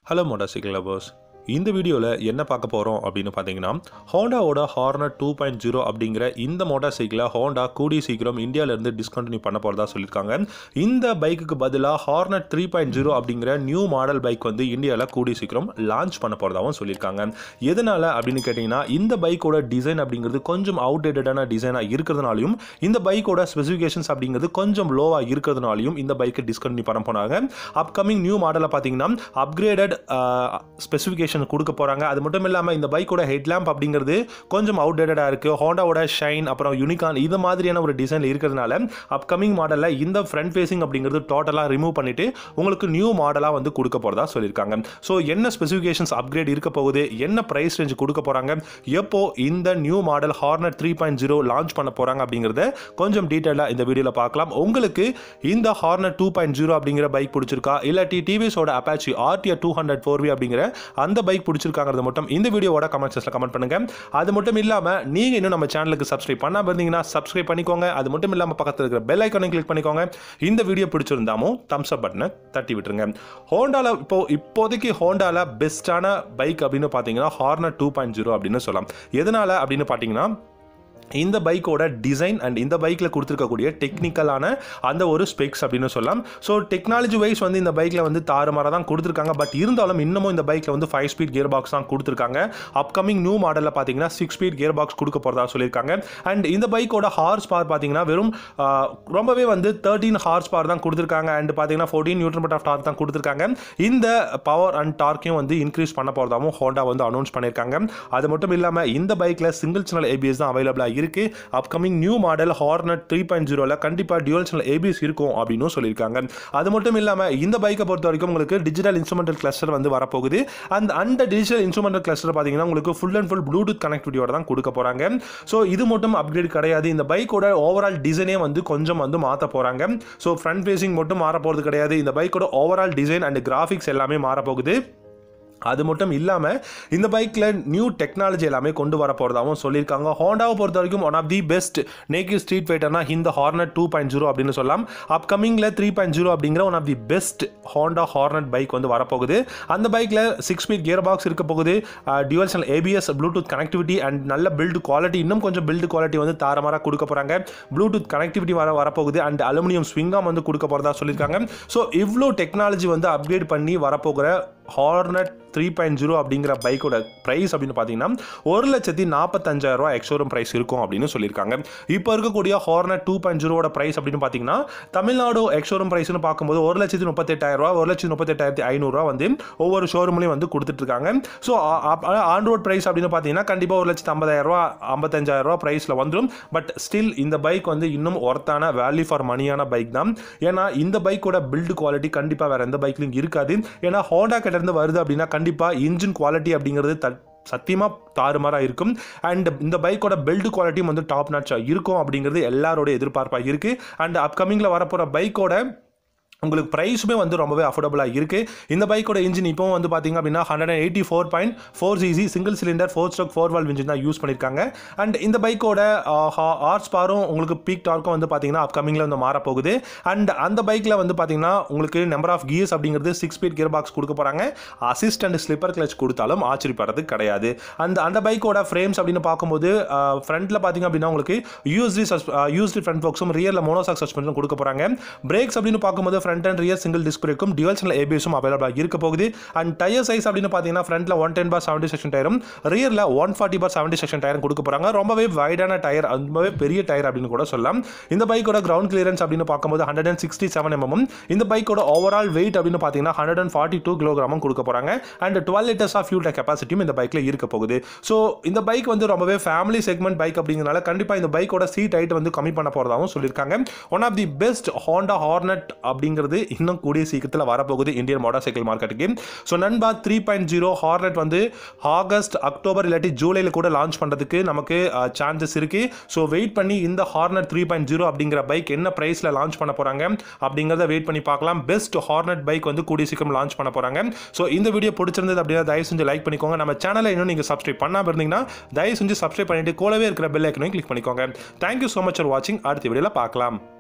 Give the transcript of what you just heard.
hello motor cycle lovers இந்த வீடியோவில் என்ன பார்க்க போகிறோம் அப்படின்னு பார்த்தீங்கன்னா ஹோண்டாவோட ஹார்னர் டூ பாயிண்ட் ஜீரோ அப்படிங்கிற இந்த மோட்டார் சைக்கிளை ஹோண்டா கூடிய சீக்கிரம் இந்தியாவிலேருந்து டிஸ்கண்டினியூ பண்ண போகிறதா சொல்லியிருக்காங்க இந்த பைக்குக்கு பதிலாக ஹார்னர் த்ரீ பாயிண்ட் ஜீரோ அப்படிங்கிற நியூ மாடல் பைக் வந்து இந்தியாவில் கூடிய சீக்கிரம் லான்ச் பண்ண போகிறதாவும் சொல்லியிருக்காங்க எதனால் அப்படின்னு கேட்டிங்கன்னா இந்த பைக்கோட டிசைன் அப்படிங்கிறது கொஞ்சம் அவுடேட்டடான டிசைனாக இருக்கிறதுனாலையும் இந்த பைக்கோட ஸ்பெசிஃபிகேஷன்ஸ் அப்படிங்கிறது கொஞ்சம் லோவாக இருக்கிறதுனாலையும் இந்த பைக்கை டிஸ்கண்டினியூ பண்ண போனாங்க அப்கமிங் நியூ மாடலில் பார்த்தீங்கன்னா அப்கிரேடட் ஸ்பெசிஃபிகேஷன் கொடுக்க போகிறாங்க அது மட்டும் இல்லாமல் இந்த பைக்கோட ஹெட்லாம்ப் அப்படிங்கிறது கொஞ்சம் அவுடேட்டடாக இருக்குது ஹோண்டாவோட ஷைன் அப்புறம் யூனிகான் இது மாதிரியான ஒரு டிசைனில் இருக்கிறதுனால அப்கமிங் மாடலில் இந்த ஃப்ரண்ட் ஃபேசிங் அப்படிங்கிறது டோட்டலாக ரிமூவ் பண்ணிவிட்டு உங்களுக்கு நியூ மாடலாக வந்து கொடுக்க போகிறதா சொல்லியிருக்காங்க ஸோ என்ன ஸ்பெசிஃபிகேஷன்ஸ் அப்கிரேட் இருக்க போகுது என்ன ப்ரைஸ் ரேஞ்ச் கொடுக்க போகிறாங்க எப்போ இந்த new model Hornet three point zero launch பண்ண போகிறாங்க அப்படிங்கிறத கொஞ்சம் டீட்டெயிலாக இந்த வீடியோவில் பார்க்கலாம் உங்களுக்கு இந்த ஹார்னர் டூ பாயிண்ட் ஜீரோ அப்படிங்கிற பைக் பிடிச்சிருக்கா இல்லாட்டி டிவிஎஸோட Apache RTR two hundred four V அப்படிங்கிற அந்த பைக் பிடிச்சிருக்காங்கிறது மட்டும் இந்த வீடியோவோட கமெண்ட் செக்ஷனில் கமெண்ட் பண்ணுங்க அது மட்டும் இல்லாமல் நீங்கள் இன்னும் நம்ம சேனலுக்கு சப்ஸ்கிரைப் பண்ணாமல் இருந்தீங்கன்னா சப்ஸ்கிரைப் பண்ணிக்கோங்க அது மட்டும் இல்லாமல் பக்கத்தில் இருக்கிற பெல் ஐக்கானை கிளிக் பண்ணிக்கோங்க இந்த வீடியோ பிடிச்சிருந்தாமோ தம்ஸ் அப் பட்டனை தட்டி விட்டுருங்க ஹோண்டால இப்போ இப்போதைக்கு ஹோண்டால பெஸ்ட்டான பைக் அப்படின்னு பார்த்தீங்கன்னா ஹார்னர் டூ பாயிண்ட் ஜீரோ அப்படின்னு சொல்லலாம் எதனால அப்படின்னு பார்த்தீங்கன்னா இந்த பைக்கோட டிசைன் அண்ட் இந்த பைக்கில் கொடுத்துருக்கக்கூடிய டெக்னிக்கலான அந்த ஒரு ஸ்பெக்ஸ் அப்படின்னு சொல்லலாம் ஸோ டெக்னாலஜி வைஸ் வந்து இந்த பைக்கில் வந்து தாறுமாறாக தான் கொடுத்துருக்காங்க பட் இருந்தாலும் இன்னமும் இந்த பைக்கில் வந்து ஃபைவ் ஸ்பீட் கியர் பாக்ஸ் தான் கொடுத்துருக்காங்க அப்கமிங் நியூ மாடலில் பார்த்தீங்கன்னா சிக்ஸ் ஸ்பீட் கியர் பாக்ஸ் கொடுக்க போகிறதா சொல்லியிருக்காங்க அண்ட் இந்த பைக்கோட ஹார்ஸ் பார் பார்த்தீங்கன்னா வெறும் ஆஹ், ரொம்பவே வந்து தேர்ட்டீன் ஹார்ஸ் பார் தான் கொடுத்துருக்காங்க அண்ட் பார்த்தீங்கன்னா fourteen newton but of torque தான் கொடுத்துருக்காங்க இந்த பவர் அண்ட் டார்க்கையும் வந்து இன்க்ரீஸ் பண்ண போகிறதாவும் ஹோண்டா வந்து அனௌன்ஸ் பண்ணியிருக்காங்க அது மட்டும் இல்லாமல் இந்த பைக்கில் சிங்கிள் சேனல் ஏபிஎஸ் தான் அவைலபிளாக இருக்கு upcoming new model Hornet three point ஜீரோவில் கண்டிப்பாக டியூவல் சேனல் ஏபிஎஸ் இருக்கும் அப்படின்னு சொல்லியிருக்காங்க அது மட்டும் இல்லாமல் இந்த பைக்கை பொறுத்த வரைக்கும் உங்களுக்கு டிஜிட்டல் இன்ஸ்ட்ருமெண்டல் கிளஸ்டர் வந்து வரப்போகுது அந்த அந்த டிஜிட்டல் இன்ஸ்ட்ருமெண்டல் கிளஸ்டர் பார்த்தீங்கன்னா உங்களுக்கு ஃபுல் அண்ட் ஃபுல் ப்ளூடூத் கனெக்டிவிட்டியோட தான் கொடுக்க போகிறாங்க ஸோ இது மட்டும் அப்கிரேட் கிடையாது இந்த பைக்கோட ஓவரால் டிசைனே வந்து கொஞ்சம் வந்து மாற்ற போகிறாங்க ஸோ ஃப்ரண்ட் ஃபேசிங் மட்டும் மாற போகிறது கிடையாது இந்த பைக்கோட ஓவரால் டிசைன் அண்ட் கிராஃபிக்ஸ் எல்லாமே மாறப்போகுது அது மட்டும் இல்லாமல் இந்த பைக்கில் நியூ டெக்னாலஜி எல்லாமே கொண்டு வர போகிறதாகவும் சொல்லியிருக்காங்க ஹோண்டாவை பொறுத்த வரைக்கும் one of the best naked street ஃபைட்டர்னா இந்த ஹார்னட் டூ பாயிண்ட் ஜீரோ அப்படின்னு சொல்லலாம் அப்கமிங்கில் த்ரீ பாயிண்ட் ஜீரோ அப்படிங்கிற one of the best Honda Hornet bike வந்து வரப்போகுது அந்த பைக்கில் சிக்ஸ் ஸ்பீட் கியர் பாக்ஸ் இருக்க போகுது dual channel ABS Bluetooth connectivity and நல்ல பில்டு குவாலிட்டி இன்னும் கொஞ்சம் பில்டு குவாலிட்டி வந்து தாரமாராக கொடுக்க போகிறாங்க ப்ளூடூத் கனெக்டிவிட்டி வர வரப்போகுது அண்ட் அலுமினியம் ஸ்விங்காம் வந்து கொடுக்க போகிறதா சொல்லியிருக்காங்க ஸோ இவ்வளோ டெக்னாலஜி வந்து அப்கிரேட் பண்ணி வரப்போகிற ஹார்னட் த்ரீ பாயிண்ட் ஜீரோ அப்படிங்கிற பைக்கோட ப்ரைஸ் அப்படின்னு பார்த்தீங்கன்னா ஒரு லட்சத்தி நாற்பத்தஞ்சாயிரம் ரூபா எக்ஸோரம் ப்ரைஸ் இருக்கும் அப்படின்னு சொல்லியிருக்காங்க இப்போ இருக்கக்கூடிய ஹார்னட் டூ பாயிண்ட் ஜீரோட ப்ரைஸ் அப்படின்னு பார்த்தீங்கன்னா தமிழ்நாடு எக்ஸோரம் ப்ரைஸ்னு பார்க்கும்போது ஒரு லட்சத்தி முப்பத்தெட்டாயிரம் ரூபா ஒரு லட்சத்தி முப்பத்தெட்டாயிரத்தி ஐநூறுரூவா வந்து ஒவ்வொரு ஷோரூம்லையும் வந்து கொடுத்துட்ருக்காங்க ஸோ ஆன் ரோட் ப்ரைஸ் அப்படின்னு பார்த்தீங்கன்னா கண்டிப்பாக ஒரு லட்சத்தி ஐம்பதாயிரம் ரூபா ஐம்பத்தஞ்சாயிரம் ரூபா ப்ரைஸில் வந்துடும் பட் ஸ்டில் இந்த பைக் வந்து இன்னும் ஒர்த்தான வேல்யூ ஃபார் மணியான பைக் தான் ஏன்னா இந்த பைக்கோட பில்டு குவாலிட்டி கண்டிப்பாக வேறு எந்த பைக்லையும் இருக்காது ஏன்னா ஹோண்டா கிட்ட இருந்து வருது அப்படின்னா கண்டிப்பாக இன்ஜின் குவாலிட்டி அப்படிங்கிறது தட் சத்தியமாக தாறுமாறாக இருக்கும் அண்ட் இந்த பைக்கோட பில்டு குவாலிட்டியும் வந்து டாப் நாச்சாக இருக்கும் அப்படிங்கிறது எல்லாரோட எதிர்பார்ப்பாக இருக்குது அண்ட் அப்கமிங்கில் வரப்போகிற பைக்கோட உங்களுக்கு ப்ரைஸுமே வந்து ரொம்பவே அஃபோர்டபுளாக இருக்குது இந்த பைக்கோட இன்ஜின் இப்போ வந்து பார்த்தீங்க அப்படின்னா hundred and eighty four point four CC single cylinder four stroke four valve engine தான் யூஸ் பண்ணியிருக்காங்க அண்ட் இந்த பைக்கோட ஹார்ஸ் பாரும் உங்களுக்கு பீக் டார்க்கும் வந்து பார்த்தீங்கன்னா அப்கமிங்கில் வந்து மாறப்போகுது அண்ட் அந்த பைக்கில் வந்து பார்த்தீங்கன்னா உங்களுக்கு நம்பர் ஆஃப் கியர்ஸ் அப்படிங்கிறது சிக்ஸ் ஸ்பீட் கியர் பாக்ஸ் கொடுக்க போகிறாங்க அசிஸ்ட் அண்ட் ஸ்லிப்பர் கிளச் கொடுத்தாலும் ஆச்சரியப்படுறது கிடையாது அந்த அந்த பைக்கோட ஃப்ரேம்ஸ் அப்படின்னு பார்க்கும்போது ஃப்ரண்ட்டில் பார்த்தீங்க அப்படின்னா உங்களுக்கு யூஎஸ்டி யூஎஸ்டி ஃப்ரண்ட் பாக்ஸும் ரியரில் மோனோசாக் சஸ்பென்ஷன் கொடுக்க போகிறாங்க பிரேக்ஸ் அப்படின்னு பார்க்கும்போது front and rear single disc பிரேக்கும் டியூவல் சேனல் ஏபிஎஸும் அவைலபிளாக இருக்க போகுது அண்ட் டயர் சைஸ் அப்படின்னு பார்த்தீங்கன்னா ஃப்ரண்ட்டில் one ten bar seventy section டயரும் ரியரில் one forty bar seventy section டயரும் கொடுக்க போகிறாங்க ரொம்பவே வைடான டயர் ரொம்பவே பெரிய டயர் அப்படின்னு கூட சொல்லலாம் இந்த பைக்கோட கிரவுண்ட் கிளியரன்ஸ் அப்படின்னு பார்க்கும்போது hundred and sixty seven MM இந்த பைக்கோட ஓவரால் வெயிட் அப்படின்னு பார்த்தீங்கன்னா ஹண்ட்ரட் அண்ட் ஃபார்ட்டி டூ கிலோகிராமும் கொடுக்க போகிறாங்க and twelve litres of fuel கெப்பாசிட்டியும் இந்த பைக்கில் இருக்க போகுது ஸோ இந்த பைக் வந்து ரொம்பவே ஃபேமிலி செக்மெண்ட் பைக் அப்படிங்கிறனால கண்டிப்பாக இந்த பைக்கோட சீட் ஹைட் வந்து கம்மி பண்ண போகிறதாகவும் சொல்லியிருக்காங்க one of the best Honda Hornet அப்படிங்கிறது இன்னும் கூடிய சீக்கிரத்தில் வரப்போகுது இந்தியன் மோட்டார் சைக்கிள் மார்க்கெட்டுக்கு ஸோ நண்பா த்ரீ பாயிண்ட் ஜீரோ ஹார்னட் வந்து ஆகஸ்ட் அக்டோபர் இல்லாட்டி ஜூலையில் கூட லான்ச் பண்ணுறதுக்கு நமக்கு சான்சஸ் இருக்குது ஸோ வெயிட் பண்ணி இந்த ஹார்னட் த்ரீ பாயிண்ட் ஜீரோ அப்படிங்கிற பைக் என்ன ப்ரைஸில் லான்ச் பண்ண போகிறாங்க அப்படிங்கிறத வெயிட் பண்ணி பார்க்கலாம் பெஸ்ட் ஹார்னட் பைக் வந்து கூடிய சீக்கிரம் லான்ச் பண்ண போகிறாங்க ஸோ இந்த வீடியோ பிடிச்சிருந்தது அப்படின்னா தயவு செஞ்சு லைக் பண்ணிக்கோங்க நம்ம சேனலை இன்னும் நீங்கள் சப்ஸ்கிரைப் பண்ணாமல் இருந்தீங்கன்னா தயவு செஞ்சு சப்ஸ்கிரைப் பண்ணிட்டு கூடவே இருக்கிற பெல் ஐக்கனையும் கிளிக் பண்ணிக்கோங்க தேங்க்யூ ஸோ மச் ஃபார் வாட்சிங் அடுத்த வீடியோவில் பார்க்கலாம்